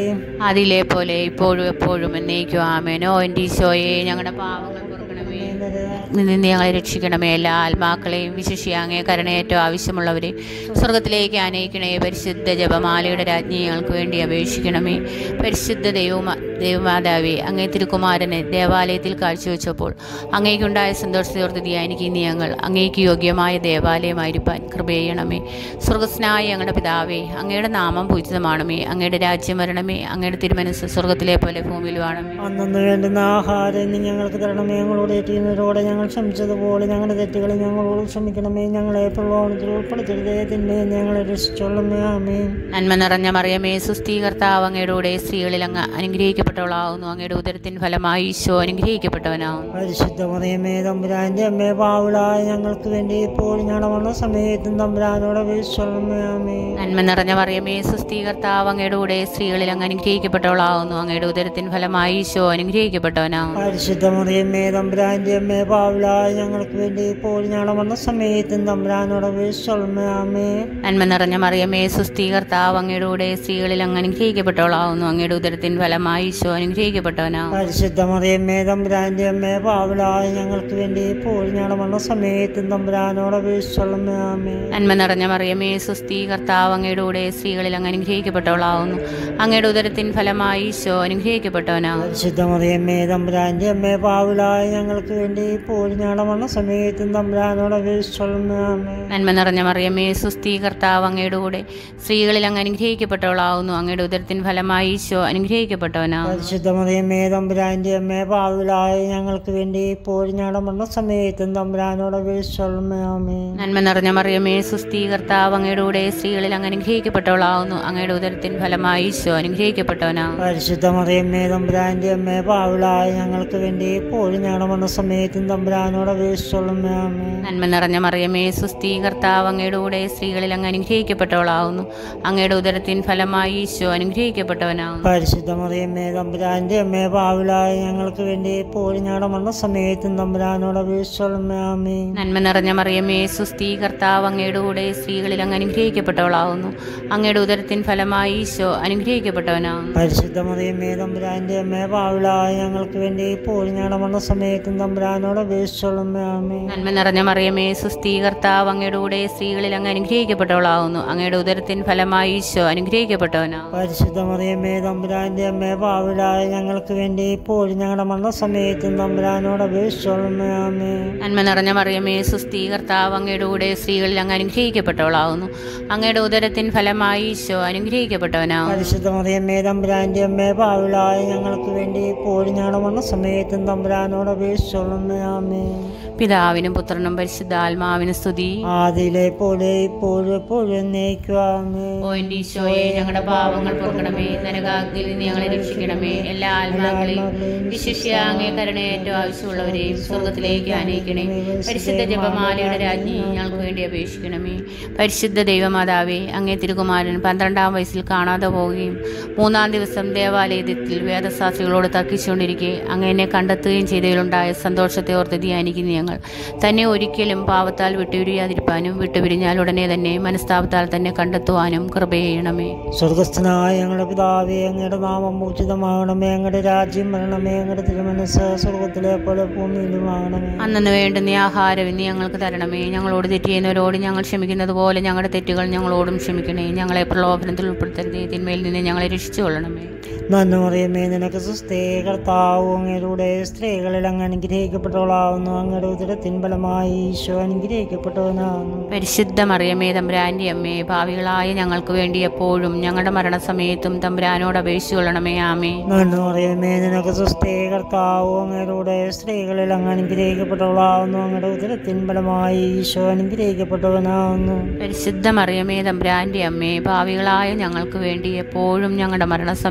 അതിലെ പോലെ ഇപ്പോഴും എപ്പോഴും എന്നേക്കും ആമേനോ എൻ്റെ ഈശോയെ ഞങ്ങളുടെ പാവങ്ങൾ പൊറുക്കണമേ നിന്ന് ഞങ്ങളെ രക്ഷിക്കണമേ എല്ലാ ആത്മാക്കളെയും വിശിഷ്യാങ്ങേ കരുണയേറ്റവും ആവശ്യമുള്ളവരെ സ്വർഗത്തിലേക്ക് ആനയിക്കണേ പരിശുദ്ധ ജപമാലയുടെ രാജ്ഞി ഞങ്ങൾക്ക് വേണ്ടി അപേക്ഷിക്കണമേ പരിശുദ്ധ ദൈവമാ ദൈവമാതാവേ അങ്ങേ തിരുക്കുമാരനെ ദേവാലയത്തിൽ കാഴ്ചവെച്ചപ്പോൾ അങ്ങേക്കുണ്ടായ സന്തോഷത്തോർത്ത് ധ്യാനിക്കുന്ന ഞങ്ങൾ അങ്ങേക്ക് യോഗ്യമായ ദേവാലയമായിരിക്കാൻ കൃപ ചെയ്യണമേ സ്വർഗസ്നായ ഞങ്ങളുടെ പിതാവേ അങ്ങയുടെ നാമം പൂജിതമാണമേ അങ്ങയുടെ രാജ്യം വരണമേ അങ്ങയുടെ തിരുമനസ് സ്വർഗത്തിലെ പോലെ ഭൂമിയിൽ വേണമേ അന്നു വേണ്ടുന്ന ആഹാരം ഇനി ഞങ്ങൾക്ക് തരണമേ ഞങ്ങളോട് ഏറ്റുന്നവരോടെ ഞങ്ങൾ ക്ഷമിച്ചതുപോലെ ഞങ്ങളുടെ തെറ്റുകൾ ഞങ്ങളോട് ക്ഷമിക്കണമേ ഞങ്ങളെ പ്രലോഭനത്തിൽ ഉൾപ്പെടുത്തരുതേ തിന്മയെ ഞങ്ങളെ രക്ഷിച്ചോളമേ ആമേ നന്മ നിറഞ്ഞ മറിയമേ സുസ്ഥീകർത്താവ് അങ്ങയുടെ കൂടെ സ്ത്രീകളിൽ അങ്ങ് അനുഗ്രഹിക്കപ്പെട്ടവളാവുന്നു അങ്ങയുടെ ഉദരത്തിൻ ഫലമായി ഈശോ അനുഗ്രഹിക്കപ്പെട്ടവനാവുന്നു പരിശുദ്ധ മറിയമേ തമ്പുരാന്റെ അമ്മേ പാവിളായ ഞങ്ങൾക്ക് വേണ്ടി ഇപ്പോൾ ഞങ്ങളുടെ വന്ന സമയത്തും തമ്പുരാനോട് അപേക്ഷിച്ചോളമേ ആമേ നന്മ നിറഞ്ഞ മറിയമേ സുസ്ഥീകർത്താവ് അങ്ങയുടെ കൂടെ സ്ത്രീകളിൽ അങ്ങ് അനുഗ്രഹിക്കപ്പെട്ടവളാവുന്നു അങ്ങയുടെ ഉദരത്തിൻ ഫലമായി ഈശോ അനുഗ്രഹിക്കപ്പെട്ടവനാവുന്നു പരിശുദ്ധ മറിയമ്മേ തമ്പുരാന്റെ അമ്മേ പാവിളായ ഞങ്ങൾക്ക് വേണ്ടി ഇപ്പോൾ ഞങ്ങളുടെ വന്ന സമയത്തും തമ്പുരാനോട് അപേക്ഷിച്ചോളമേ ആമേ നന്മ നിറഞ്ഞ മറിയമേ സുസ്ഥീകർത്താവ് അങ്ങയുടെ കൂടെ സ്ത്രീകളിൽ അങ്ങ് അനുഗ്രഹിക്കപ്പെട്ടവളാവുന്നു അങ്ങയുടെ ഉദരത്തിൻ ഫലമായി ഈശോ അനുഗ്രഹിക്കപ്പെട്ടവനാവുന്നു പരിശുദ്ധ മറിയമ്മേ തമ്പുരാന്റെ അമ്മേ പാവിളായ ഞങ്ങൾക്ക് വേണ്ടി ഇപ്പോൾ ഞങ്ങളുടെ വന്ന സമയത്തും തമ്പുരാനോട് അപേക്ഷിച്ചോളമേ ആമേ നന്മ നിറഞ്ഞ മറിയമേ സുസ്ഥീകർത്താവ് അങ്ങയുടെ കൂടെ സ്ത്രീകളിൽ അങ്ങ് അനുഗ്രഹിക്കപ്പെട്ടവളാവുന്നു അങ്ങയുടെ ഉദരത്തിൻ ഫലമായി ഈശോ അനുഗ്രഹിക്കപ്പെട്ടവനാവുന്നു പരിശുദ്ധ മറിയമ്മേ തമ്പുരാന്റെ അമ്മേ പാവിളായ ഞങ്ങൾക്ക് വേണ്ടി ഇപ്പോൾ ഞങ്ങളുടെ വന്ന സമയത്തും തമ്പുരാനോട് അപേക്ഷിച്ചോളമേ ആമേ നന്മ നിറഞ്ഞ മറിയമേ സുസ്ഥീകർത്താവ് അങ്ങയുടെ കൂടെ സ്ത്രീകളിൽ അങ്ങ് അനുഗ്രഹിക്കപ്പെട്ടവളാവുന്നു അങ്ങയുടെ ഉദരത്തിൻ ഫലമായി ഈശോ അനുഗ്രഹിക്കപ്പെട്ടവനാവുന്നു പരിശുദ്ധ മറിയമ്മേ തമ്പുരാന്റെ അമ്മേ പാവിളായ ഞങ്ങൾക്ക് വേണ്ടി ഇപ്പോൾ ഞങ്ങളുടെ വന്ന സമയത്തും തമ്പുരാനോട് അപേക്ഷിച്ചോളമേ ആമേ നന്മ നിറഞ്ഞ മറിയമേ സുസ്ഥീകർത്താവ് അങ്ങയുടെ കൂടെ സ്ത്രീകളിൽ അങ്ങ് അനുഗ്രഹിക്കപ്പെട്ടവളാവുന്നു അങ്ങയുടെ ഉദരത്തിൻ ഫലമായി ഈശോ അനുഗ്രഹിക്കപ്പെട്ടവനാവുന്നു പരിശുദ്ധ മറിയമ്മേ തമ്പുരാന്റെ അമ്മേ പാവിളായ ഞങ്ങൾക്ക് വേണ്ടി ഇപ്പോൾ ഞങ്ങളുടെ വന്ന സമയത്തും തമ്പുരാനോട് അപേക്ഷിച്ചോളമേ ആമേ നന്മ നിറഞ്ഞ മറിയമേ സുസ്ഥീകർത്താവ് അങ്ങയുടെ കൂടെ സ്ത്രീകളിൽ അങ്ങ് അനുഗ്രഹിക്കപ്പെട്ടവളാവുന്നു അങ്ങയുടെ ഉദരത്തിൻ ഫലമായി ഈശോ അനുഗ്രഹിക്കപ്പെട്ടവനാവുന്നു പരിശുദ്ധ മറിയമ്മേ തമ്പുരാന്റെ അമ്മേ പാവിളായ ഞങ്ങൾക്ക് വേണ്ടി ഇപ്പോൾ ഞങ്ങളുടെ വന്ന സമയത്തും തമ്പുരാനോട് അപേക്ഷിച്ചോളമേ ആമേ നന്മ നിറഞ്ഞ മറിയമേ സുസ്ഥീകർത്താവ് അങ്ങയുടെ കൂടെ സ്ത്രീകളിൽ അങ്ങ് അനുഗ്രഹിക്കപ്പെട്ടവളാവുന്നു അങ്ങയുടെ ഉദരത്തിൻ ഫലമായി ഈശോ അനുഗ്രഹിക്കപ്പെട്ടവനാവുന്നു പരിശുദ്ധ മറിയമ്മേ തമ്പുരാന്റെ അമ്മേ പാവിളായ ഞങ്ങൾക്ക് വേണ്ടി ഇപ്പോൾ ഞങ്ങളുടെ വന്ന സമയത്തും തമ്പുരാനോട് അപേക്ഷിച്ചോളമേ ആമേ നന്മ നിറഞ്ഞ മറിയമേ സുസ്ഥീകർത്താവ് അങ്ങയുടെ കൂടെ സ്ത്രീകളിൽ അങ്ങ് അനുഗ്രഹിക്കപ്പെട്ടവളാവുന്നു അങ്ങയുടെ ഉദരത്തിൻ ഫലമായി ഈശോ അനുഗ്രഹിക്കപ്പെട്ടവനാവുന്നു പരിശുദ്ധ മറിയമ്മേ തമ്പുരാന്റെ അമ്മേ പാവിളായ ഞങ്ങൾക്ക് വേണ്ടി ഇപ്പോൾ ഞങ്ങളുടെ മരണസമയത്തും തമ്പുരാനോട് അപേക്ഷിച്ചോളമേ ആമേ നന്മ നിറഞ്ഞ മറിയമേ സുസ്ഥീകർത്താവ് അങ്ങയുടെ കൂടെ സ്ത്രീകളിൽ അങ്ങ് അനുഗ്രഹിക്കപ്പെട്ടവളാവുന്നു അങ്ങയുടെ ഉദരത്തിൻ ഫലമായി ഈശോ അനുഗ്രഹിക്കപ്പെട്ടവനാവുന്നു പരിശുദ്ധ മറിയമ്മേ തമ്പുരാന്റെ അമ്മേ പാവിളായ ഞങ്ങൾക്ക് വേണ്ടി ഇപ്പോൾ ഞങ്ങളുടെ മരണസമയത്തും തമ്പുരാനോട് അപേക്ഷിച്ചോളമേ ആമേ പിതാവിനും പുത്രനും പരിശുദ്ധാത്മാവിനും സ്തുതി ആദിയിലെ പോലെ ഇപ്പോഴും എപ്പോഴും എന്നേക്കുവാമേ ഓ എൻ്റെ ഈശോയെ ഞങ്ങളുടെ പാവങ്ങൾ പൊറുക്കണമേ നരകാഗ്നിയിൽ നിന്ന് ഞങ്ങളെ രക്ഷിക്കണമേ എല്ലാ ആത്മാക്കളെയും വിശിഷ്യ അങ്ങേ കരുണയേറ്റവും ആവശ്യമുള്ളവരെയും സ്വർഗത്തിലേക്ക് ആനയിക്കണേ പരിശുദ്ധ ജപമാലയുടെ രാജ്ഞി ഞങ്ങൾക്ക് വേണ്ടി അപേക്ഷിക്കണമേ പരിശുദ്ധ ദൈവമാതാവേ അങ്ങേ തിരുകുമാരൻ പന്ത്രണ്ടാം വയസ്സിൽ കാണാതെ പോവുകയും മൂന്നാം ദിവസം ദേവാലയത്തിൽ വേദശാസ്ത്രികളോട് തർക്കിച്ചുകൊണ്ടിരിക്കെ അങ്ങേനെ കണ്ടെത്തുകയും ചെയ്തതിലുണ്ടായ സന്തോഷത്തെ ഓർത്ത് ധ്യാനിക്കുന്ന ഞങ്ങൾ തന്നെ ഒരിക്കലും പാവത്താൽ വിട്ടുപിരിയാതിരിക്കാനും വിട്ടുപിരിഞ്ഞാൽ ഉടനെ തന്നെ മനസ്താപത്താൽ തന്നെ കണ്ടെത്തുവാനും കൃപ ചെയ്യണമേ സ്വർഗസ്ഥനായ ഞങ്ങളുടെ പിതാവേ അങ്ങയുടെ നാമം ഉചിതമാകണമേ അങ്ങയുടെ രാജ്യം വരണമേ അങ്ങയുടെ തിരുമനസ് സ്വർഗത്തിലെ പോലെ ഭൂമിയിലുമാകണമേ അന്നു വേണ്ടുന്ന ആഹാരം ഇന്ന് ഞങ്ങൾക്ക് തരണമേ ഞങ്ങളോട് തെറ്റ് ചെയ്യുന്നവരോട് ഞങ്ങൾ ക്ഷമിക്കുന്നത് പോലെ ഞങ്ങളുടെ തെറ്റുകൾ ഞങ്ങളോടും ക്ഷമിക്കണേ ഞങ്ങളെ പ്രലോഭനത്തിൽ ഉൾപ്പെടുത്തരുതേ തിന്മയിൽ നിന്ന് ഞങ്ങളെ രക്ഷിച്ചു കൊള്ളണമേ നന്ദി പറയുമേ നിനക്ക് സുസ്ഥേ കർത്താവ് അങ്ങയുടെ സ്ത്രീകളിൽ അങ്ങ് അനുഗ്രഹിക്കപ്പെട്ടവളാവുന്നു അങ്ങയുടെ ഉദരത്തിൻ ഫലമായി ഈശോ അനുഗ്രഹിക്കപ്പെട്ടവനാകുന്നു പരിശുദ്ധ മറിയമേ തമ്പുരാൻ്റെ അമ്മേ ഭാവികളായ ഞങ്ങൾക്ക് വേണ്ടി എപ്പോഴും ഞങ്ങളുടെ മരണസമയത്തും തമ്പുരാനോട് അപേക്ഷിച്ചു കൊള്ളണമേ ആമേ നന്ദി പറയുമേ നിനക്ക് സുസ്ഥേ കർത്താവ് അങ്ങയുടെ സ്ത്രീകളിൽ അങ്ങ് അനുഗ്രഹിക്കപ്പെട്ടവളാവുന്നു അങ്ങയുടെ ഉദരത്തിൻ ഫലമായി ഈശോ അനുഗ്രഹിക്കപ്പെട്ടവനാകുന്നു പരിശുദ്ധ മറിയമേ തമ്പുരാൻ്റെ അമ്മേ ഭാവികളായ ഞങ്ങൾക്ക് വേണ്ടി എപ്പോഴും ഞങ്ങളുടെ മരണസമയത്തും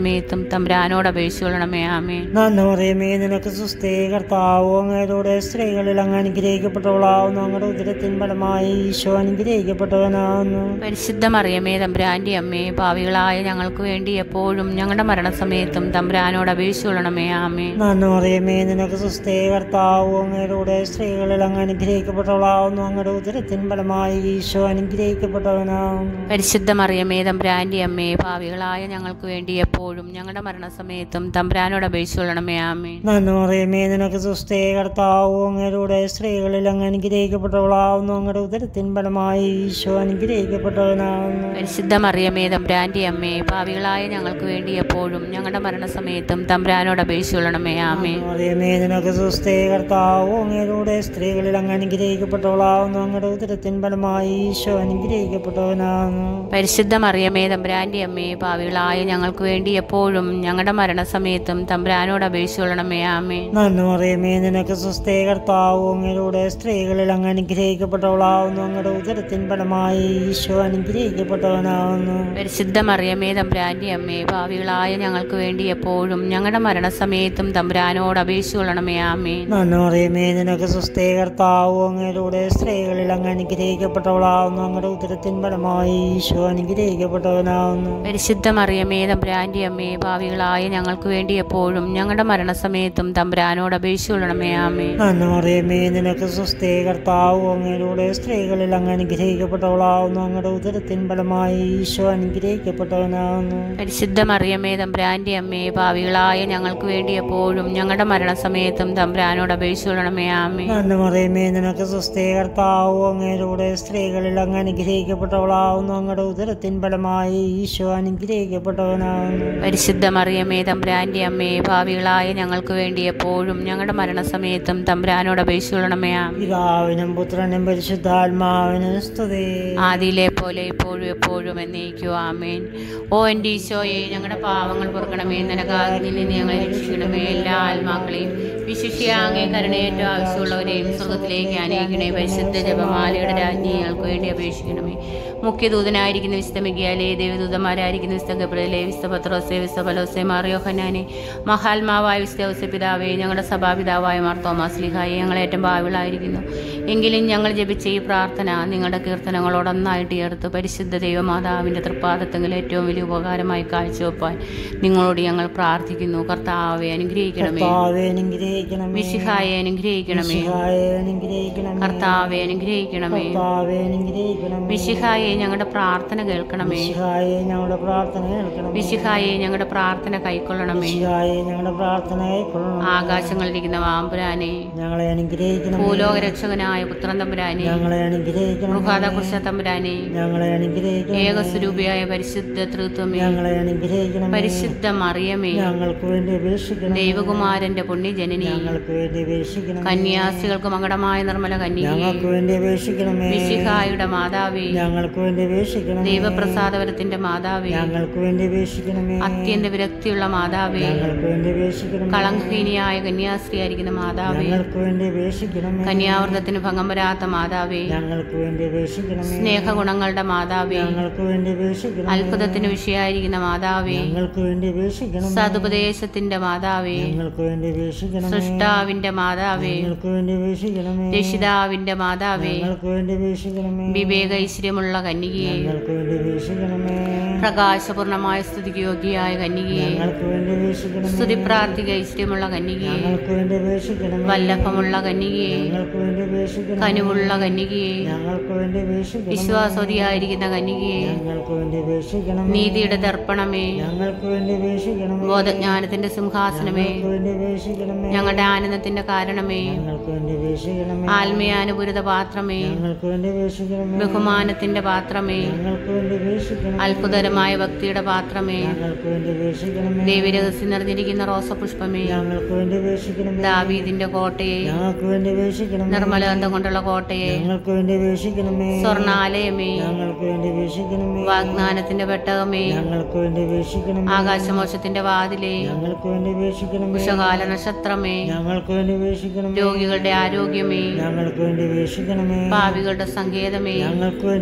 തമ്പുരാനോട് അപേക്ഷിക്കണമേ ആമേ നന്ദി പറയുമേ നിനക്ക് സുസ്ഥേ കർത്താവോ അങ്ങയുടെ സ്ത്രീകളിൽ അങ്ങ് അനുഗ്രഹിക്കപ്പെട്ടവളാവുന്നു അങ്ങയുടെ ഉദരത്തിൻ ഫലമായി ഈശോ അനുഗ്രഹിക്കപ്പെട്ടവനാവുന്നു പരിശുദ്ധ മറിയമേ തമ്പുരാന്റെ അമ്മേ പാവികളായ ഞങ്ങൾക്ക് വേണ്ടി എപ്പോഴും ഞങ്ങളുടെ മരണസമയത്തും തമ്പുരാനോട് അപേക്ഷിക്കണമേ ആമേ നന്ദി പറയുമേ നിനക്ക് സുസ്ഥേ കർത്താവോ അങ്ങയുടെ സ്ത്രീകളിൽ അങ്ങ് അനുഗ്രഹിക്കപ്പെട്ടവളാവുന്നു അങ്ങയുടെ ഉദരത്തിൻ ഫലമായി ഈശോ അനുഗ്രഹിക്കപ്പെട്ടവനാവുന്നു പരിശുദ്ധ മറിയമേ തമ്പുരാന്റെ അമ്മേ പാവികളായ ഞങ്ങൾക്ക് വേണ്ടി എപ്പോഴും ഞങ്ങളുടെ മരണസമയത്തും തമ്പുരാനോട് അപേക്ഷിക്കണമേ ആമേ നന്ദി പറയുമേ നിനക്ക് സുസ്ഥേ കർത്താവോ അങ്ങയുടെ സ്ത്രീകളിൽ അങ്ങ് അനുഗ്രഹിക്കപ്പെട്ടവളാവുന്നു അങ്ങയുടെ ഉദരത്തിൻ ഫലമായി ഈശോ അനുഗ്രഹിക്കപ്പെട്ടവനാവുന്നു പരിശുദ്ധ മറിയമേ തമ്പുരാന്റെ അമ്മേ പാവികളായ ഞങ്ങൾക്ക് വേണ്ടി എപ്പോഴും ഞങ്ങളുടെ മരണസമയത്തും തമ്പുരാനോട് അപേക്ഷിക്കണമേ ആമേ അറിയമേ നിനക്ക് സുസ്ഥേ കർത്താവോ അങ്ങയുടെ സ്ത്രീകളിൽ അങ്ങ് അനുഗ്രഹിക്കപ്പെട്ടവളാവുന്നു അങ്ങയുടെ ഉദരത്തിൻ ഫലമായി ഈശോ അനുഗ്രഹിക്കപ്പെട്ടവനാകുന്നു പരിശുദ്ധ മറിയമേ തമ്പുരാന്റെ അമ്മേ പാവികളായ ഞങ്ങൾക്ക് വേണ്ടി എപ്പോഴും ഞങ്ങളുടെ മരണസമയത്തും തമ്പുരാനോട് അപേക്ഷിക്കണമേ ആമേ നന്ദി അറിയമേ നിനക്ക് സുസ്ഥേ കർത്താവോ അങ്ങയുടെ സ്ത്രീകളിൽ അങ്ങ് അനുഗ്രഹിക്കപ്പെട്ടവളാവുന്നു അങ്ങയുടെ ഉദരത്തിൻ ഫലമായി ഈശോ അനുഗ്രഹിക്കപ്പെട്ടവനാകുന്നു പരിശുദ്ധ മറിയമേ തമ്പുരാന്റെ അമ്മേ പാവികളായ ഞങ്ങൾക്ക് വേണ്ടി എപ്പോഴും ഞങ്ങളുടെ മരണസമയത്തും തമ്പുരാനോട് അപേക്ഷിക്കണമേ ആമേ നന്ദി അറിയമേ നിനക്ക് സുസ്ഥേ കർത്താവോ അങ്ങയുടെ സ്ത്രീകളിൽ അങ്ങ് അനുഗ്രഹിക്കപ്പെട്ടവളാവുന്നു അങ്ങയുടെ ഉദരത്തിൻ ഫലമായി ഈശോ അനുഗ്രഹിക്കപ്പെട്ടവനാകുന്നു പരിശുദ്ധ മറിയമേ തമ്പുരാന്റെ അമ്മേ പാവികളായ ഞങ്ങൾക്ക് വേണ്ടി എപ്പോഴും ഞങ്ങളുടെ മരണസമയത്തും തമ്പുരാനോട് അപേക്ഷിക്കണമേ ആമേ നന്ദി അറിയമേ നിനക്ക് സുസ്ഥേ കർത്താവോ അങ്ങയുടെ സ്ത്രീകളിൽ അങ്ങ് അനുഗ്രഹിക്കപ്പെട്ടവളാവുന്നു അങ്ങയുടെ ഉദരത്തിൻ ഫലമായി ഈശോ അനുഗ്രഹിക്കപ്പെട്ടവനാകുന്നു പരിശുദ്ധ മറിയമേ തമ്പുരാന്റെ അമ്മേ പാവികളായ ഞങ്ങൾക്ക് വേണ്ടി എപ്പോഴും ഞങ്ങളുടെ മരണസമയത്തും തമ്പുരാനോട് അപേക്ഷിക്കണമേ ആമേ നന്ദി അറിയമേ നിനക്ക് സുസ്ഥേ കർത്താവോ അങ്ങയുടെ സ്ത്രീകളിൽ അങ്ങ് അനുഗ്രഹിക്കപ്പെട്ടവളാവുന്നു അങ്ങയുടെ ഉദരത്തിൻ ഫലമായി ഈശോ അനുഗ്രഹിക്കപ്പെട്ടവനാകുന്നു പരിശുദ്ധ മറിയമേ തമ്പുരാന്റെ അമ്മേ പാവികളായ ഞങ്ങൾക്ക് വേണ്ടി എപ്പോഴും ഞങ്ങളുടെ മരണസമയത്തും തമ്പുരാനോട് അപേക്ഷിക്കണമേ ആമേ പിതാവിനും പുത്രനും പരിശുദ്ധാത്മാവിനും സ്തുതി ആദിയിലെ പോലെ ഇപ്പോഴും എപ്പോഴും എന്നേക്കോ ആമേൻ ഓ എൻ്റെ ഈശോയെ ഞങ്ങളുടെ പാവങ്ങൾ പൊറുക്കണമേ നരകാഗ്നിൽ നിന്ന് ഞങ്ങളെ രക്ഷിക്കണമേ എല്ലാ ആത്മാക്കളെയും വിശിഷ്യ അങ്ങേ കരുണയേറ്റവും ആവശ്യമുള്ളവരെയും സ്വർഗത്തിലേക്ക് അനയിക്കണേ പരിശുദ്ധ ജപമാലയുടെ രാജ്ഞി ഞങ്ങൾക്ക് വേണ്ടി അപേക്ഷിക്കണമേ മുഖ്യദൂതനായിരിക്കുന്ന വിശുദ്ധ മിഗിയാലെ ദേവദൂതന്മാരായിരിക്കുന്ന വിശുദ്ധ ഗബ്രയിലെ വിശുദ്ധ പത്രോസെ വിശുദ്ധ പലോസെ മാറിയോഹനാനെ മഹാത്മാവായ വിശുദ്ധ ഔസേ പിതാവേ ഞങ്ങളുടെ സഭാപിതാവായ മാർ തോമസ് ലിഹായെ ഞങ്ങളേറ്റം ഭാവികളായിരിക്കുന്നു എങ്കിലും ഞങ്ങൾ ജപിച്ച ഈ പ്രാർത്ഥന നിങ്ങളുടെ കീർത്തനങ്ങളോടൊന്നായിട്ട് ചേർത്ത് പരിശുദ്ധ ദൈവമാതാവിൻ്റെ തൃപ്പാദത്തെങ്കിൽ ഏറ്റവും വലിയ ഉപകാരമായി കാഴ്ചവെപ്പാൻ നിങ്ങളോട് ഞങ്ങൾ പ്രാർത്ഥിക്കുന്നു കർത്താവെ അനുഗ്രഹിക്കണമേ കർത്താവെ അനുഗ്രഹിക്കണമേ മിശിഹായെ അനുഗ്രഹിക്കണമേ മിശിഹായെ അനുഗ്രഹിക്കണമേ കർത്താവെ അനുഗ്രഹിക്കണമേ കർത്താവെ അനുഗ്രഹിക്കണമേ മിശിഹായെ ഞങ്ങളുടെ പ്രാർത്ഥന കേൾക്കണമേ മിശിഹായെ ഞങ്ങളുടെ പ്രാർത്ഥന കേൾക്കണം മിശിഹായെ ഞങ്ങളുടെ പ്രാർത്ഥന കൈക്കൊള്ളണമേ മിശിഹായെ ഞങ്ങളുടെ പ്രാർത്ഥന കൈക്കൊള്ളണം ആകാശങ്ങളിലിരിക്കുന്ന വാമ്പുരാനെ ഞങ്ങളെ അനുഗ്രഹിക്കണം ഭൂലോക രക്ഷകനായ പുത്രൻ തമ്പുരാനെ ഞങ്ങളെ അനുഗ്രഹിക്കണം മൃഗാത കുശ തമ്പുരാനെ ഞങ്ങളെ അനുഗ്രഹിക്കണം ഏകസ്വരൂപിയായ പരിശുദ്ധ തൃത്വമേ ഞങ്ങളെ അനുഗ്രഹിക്കണം പരിശുദ്ധ മറിയമേ ഞങ്ങൾക്ക് വേണ്ടി അപേക്ഷിക്കണം ദൈവകുമാരന്റെ പുണ്യജനനി ഞങ്ങൾക്ക് വേണ്ടി അപേക്ഷിക്കണം കന്യാസികൾക്ക് മകടമായ നിർമ്മല കന്യകയെ ഞങ്ങൾക്ക് വേണ്ടി അപേക്ഷിക്കണമേ മിശിഹായുടെ മാതാവേ ഞങ്ങൾക്ക് വേണ്ടി അപേക്ഷിക്കണം ദൈവപ്രസാദപരത്തിന്റെ മാതാവേ ഞങ്ങൾക്ക് വേണ്ടി അപേക്ഷിക്കണമേ അത്യന്ത വിരക്തിയുള്ള മാതാവേ ഞങ്ങൾക്ക് വേണ്ടി അപേക്ഷിക്കണം കളങ്കഹീനിയായ കന്യാസ്ത്രീയായിരിക്കുന്ന മാതാവേ ഞങ്ങൾക്ക് വേണ്ടി അപേക്ഷിക്കണമേ കന്യാവൃതത്തിന് ഭംഗം വരാത്ത മാതാവേ ഞങ്ങൾക്ക് വേണ്ടി അപേക്ഷിക്കണമേ സ്നേഹഗുണങ്ങളുടെ മാതാവേ ഞങ്ങൾക്ക് വേണ്ടി അപേക്ഷിക്കണം അത്ഭുതത്തിന് വിഷയായിരിക്കുന്ന മാതാവേ ഞങ്ങൾക്ക് വേണ്ടി അപേക്ഷിക്കണം സതുപദേശത്തിന്റെ മാതാവേ ഞങ്ങൾക്ക് വേണ്ടി അപേക്ഷിക്കണമേ സൃഷ്ടാവിന്റെ മാതാവേ ഞങ്ങൾക്ക് വേണ്ടി അപേക്ഷിക്കണമേ രക്ഷിതാവിന്റെ മാതാവേ ഞങ്ങൾക്ക് വേണ്ടി അപേക്ഷിക്കണമേ വിവേക ഐശ്വര്യമുള്ള കന്യകയെ ഞങ്ങൾക്ക് വേണ്ടി അപേക്ഷിക്കണമേ പ്രകാശപൂർണമായ സ്തുതിക്ക് യോഗ്യയായ കന്യകയെ ഞങ്ങൾക്ക് വേണ്ടി അപേക്ഷിക്കണമേ സ്തുതി പ്രാർത്ഥിക ഐശ്വര്യമുള്ള കന്യകയെ ഞങ്ങൾക്ക് വേണ്ടി അപേക്ഷിക്കണമേ വല്ലഭമുള്ള കന്യകയെ ഞങ്ങൾക്ക് വേണ്ടി അപേക്ഷിക്കണം കനുവുള്ള കന്യകയെ ഞങ്ങൾക്ക് വേണ്ടി അപേക്ഷിക്കണം വിശ്വാസോതിയായിരിക്കുന്ന കന്യകയെ ഞങ്ങൾക്ക് വേണ്ടി അപേക്ഷിക്കണം നീതിയുടെ ദർപ്പണമേ ഞങ്ങൾക്ക് വേണ്ടി അപേക്ഷിക്കണം ബോധജ്ഞാനത്തിന്റെ സിംഹാസനമേ ഞങ്ങൾക്ക് വേണ്ടി അപേക്ഷിക്കണമേ ഞങ്ങളുടെ ആനന്ദത്തിന്റെ കാരണമേ ഞങ്ങൾക്ക് വേണ്ടി അപേക്ഷിക്കണമേ ആത്മീയാനുപുരത പാത്രമേ ഞങ്ങൾക്ക് വേണ്ടി അപേക്ഷിക്കണമേ ബഹുമാനത്തിന്റെ പാത്രമേ ഞങ്ങൾക്ക് വേണ്ടി അപേക്ഷിക്കണം അത്ഭുതകരമായ ഭക്തിയുടെ പാത്രമേ ഞങ്ങൾക്ക് വേണ്ടി അപേക്ഷിക്കണമേ ദേവിരഹസ്യം നിറഞ്ഞിരിക്കുന്ന റോസപുഷ്പമേ ഞങ്ങൾക്ക് വേണ്ടി അപേക്ഷിക്കണമേ ദാവീദിന്റെ കോട്ടയെ ഞങ്ങൾക്ക് വേണ്ടി അപേക്ഷിക്കണമേ നിർമ്മലഗന്ധം കൊണ്ടുള്ള കോട്ടയെ ഞങ്ങൾക്ക് വേണ്ടി അപേക്ഷിക്കണമേ സ്വർണാലയമേ ഞങ്ങൾക്ക് വേണ്ടി അപേക്ഷിക്കണമേ വാഗ്ദാനത്തിന്റെ പെട്ടകമേ ഞങ്ങൾക്ക് വേണ്ടി അപേക്ഷിക്കണമേ ആകാശമോശത്തിന്റെ വാതിലേ ഞങ്ങൾക്ക് വേണ്ടി അപേക്ഷിക്കണമേ ഉഷകാല നക്ഷത്രമേ ഞങ്ങൾക്ക് വേണ്ടി അപേക്ഷിക്കണമേ രോഗികളുടെ ആരോഗ്യമേ ഞങ്ങൾക്ക് വേണ്ടി അപേക്ഷിക്കണമേ പാവികളുടെ സങ്കേതമേ ഞങ്ങൾക്ക് വേണ്ടി അപേക്ഷിക്കണമേ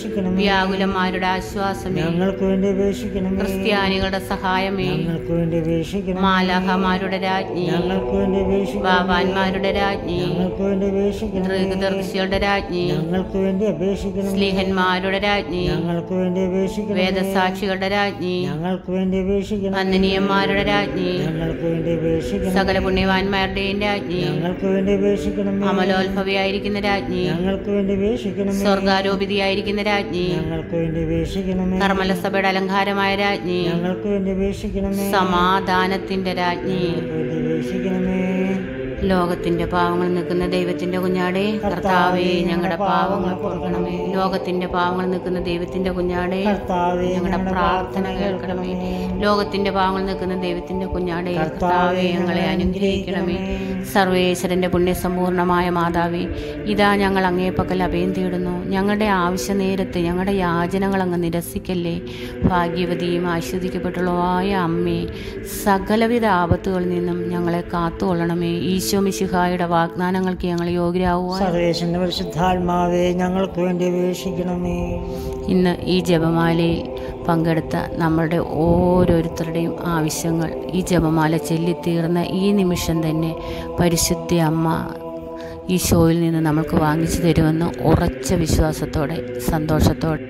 അപേക്ഷിക്കണമേ വ്യാകുലന്മാരുടെ ആശ്വാസമേ ഞങ്ങൾക്ക് വേണ്ടി അപേക്ഷിക്കണമേ ക്രിസ്ത്യാനികളുടെ സഹായമേ ഞങ്ങൾക്ക് വേണ്ടി അപേക്ഷിക്കണമേ മാലാഹമാരുടെ രാജ്ഞി ഞങ്ങൾക്ക് വേണ്ടി അപേക്ഷിക്കണം ബാബാന്മാരുടെ രാജ്ഞി ഞങ്ങൾക്ക് വേണ്ടി അപേക്ഷിക്കണമേ ദീർഘദർശികളുടെ രാജ്ഞി ഞങ്ങൾക്ക് വേണ്ടി അപേക്ഷിക്കണം സ്ലീഹന്മാരുടെ രാജ്ഞി ഞങ്ങൾക്ക് വേണ്ടി അപേക്ഷിക്കണം വേദസാക്ഷികളുടെ രാജ്ഞി ഞങ്ങൾക്ക് വേണ്ടി അപേക്ഷിക്കണം അന്നനീയന്മാരുടെ രാജ്ഞി ഞങ്ങൾക്ക് വേണ്ടി അപേക്ഷിക്കണം സകല പുണ്യവാന്മാരുടെയും രാജ്ഞി ഞങ്ങൾക്ക് വേണ്ടി അപേക്ഷിക്കണം അമലോത്ഭവയായിരിക്കുന്ന രാജ്ഞി ഞങ്ങൾക്ക് വേണ്ടി അപേക്ഷിക്കണം സ്വർഗാരോപിതയായിരിക്കുന്ന രാജ്ഞി ഞങ്ങൾക്ക് വേണ്ടി അപേക്ഷിക്കണമേ കർമ്മലസഭയുടെ അലങ്കാരമായ രാജ്ഞി ഞങ്ങൾക്ക് വേണ്ടി അപേക്ഷിക്കണമേ സമാധാനത്തിന്റെ രാജ്ഞി ഞങ്ങൾക്ക് വേണ്ടി അപേക്ഷിക്കണമേ ലോകത്തിന്റെ പാവങ്ങൾ നിൽക്കുന്ന ദൈവത്തിന്റെ കുഞ്ഞാടെ കർത്താവേ ഞങ്ങളുടെ പാവങ്ങൾ പൊറുക്കണമേ ലോകത്തിന്റെ പാവങ്ങൾ നിൽക്കുന്ന ദൈവത്തിന്റെ കുഞ്ഞാടെ കർത്താവേ ഞങ്ങളുടെ പ്രാർത്ഥന കേൾക്കണമേ ലോകത്തിന്റെ പാവങ്ങൾ നിൽക്കുന്ന ദൈവത്തിന്റെ കുഞ്ഞാടെ കർത്താവെ ഞങ്ങളെ അനുഗ്രഹിക്കണമേ സർവേശ്വരന്റെ പുണ്യസമ്പൂർണമായ മാതാവേ ഇതാ ഞങ്ങൾ അങ്ങേ പക്കൽ അഭയം തേടുന്നു ഞങ്ങളുടെ ആവശ്യ നേരത്ത് ഞങ്ങളുടെ യാചനകൾ അങ്ങ് നിരസിക്കല്ലേ ഭാഗ്യവതിയും ആശ്വദിക്കപ്പെട്ടുള്ളവായ അമ്മേ സകലവിധ ആപത്തുകളിൽ നിന്നും ഞങ്ങളെ കാത്തുകൊള്ളണമേ ഈശോ മിശിഹായുടെ വാഗ്ദാനങ്ങൾക്ക് ഞങ്ങൾ യോഗ്യരാകുവാൻ സർവേശ്വരന്റെ പരിശുദ്ധാത്മാവേ ഞങ്ങൾക്ക് വേണ്ടി അപേക്ഷിക്കണമേ ഇന്ന് ഈ ജപമാലയിൽ പങ്കെടുത്ത നമ്മളുടെ ഓരോരുത്തരുടെയും ആവശ്യങ്ങൾ ഈ ജപമാല ചൊല്ലിത്തീർന്ന ഈ നിമിഷം തന്നെ പരിശുദ്ധ അമ്മ ഈ ഷോയിൽ നിന്ന് നമ്മൾക്ക് വാങ്ങിച്ചു തരുമെന്ന് ഉറച്ച വിശ്വാസത്തോടെ സന്തോഷത്തോടെ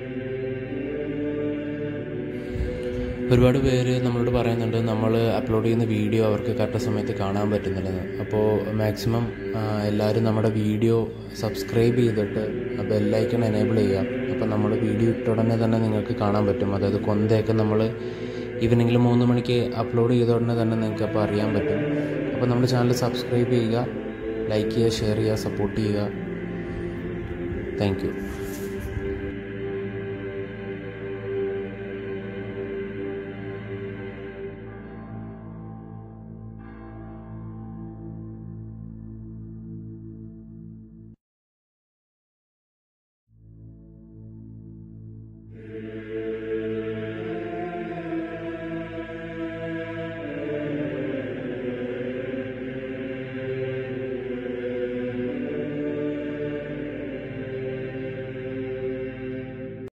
ഒരുപാട് പേര് നമ്മളോട് പറയുന്നുണ്ട് നമ്മൾ അപ്ലോഡ് ചെയ്യുന്ന വീഡിയോ അവർക്ക് കറക്റ്റ് സമയത്ത് കാണാൻ പറ്റുന്നില്ലെന്ന് അപ്പോൾ മാക്സിമം എല്ലാവരും നമ്മുടെ വീഡിയോ സബ്സ്ക്രൈബ് ചെയ്തിട്ട് ബെല്ലൈക്കൺ എനേബിൾ ചെയ്യുക അപ്പോൾ നമ്മൾ വീഡിയോ ഇട്ട ഉടനെ തന്നെ നിങ്ങൾക്ക് കാണാൻ പറ്റും അതായത് കൊന്തയൊക്കെ നമ്മൾ ഈവനിങ്ങിൽ മൂന്ന് മണിക്ക് അപ്ലോഡ് ചെയ്ത ഉടനെ തന്നെ നിങ്ങൾക്ക് അപ്പോൾ അറിയാൻ പറ്റും അപ്പോൾ നമ്മുടെ ചാനൽ സബ്സ്ക്രൈബ് ചെയ്യുക ലൈക്ക് ചെയ്യുക ഷെയർ ചെയ്യുക സപ്പോർട്ട് ചെയ്യുക താങ്ക് യു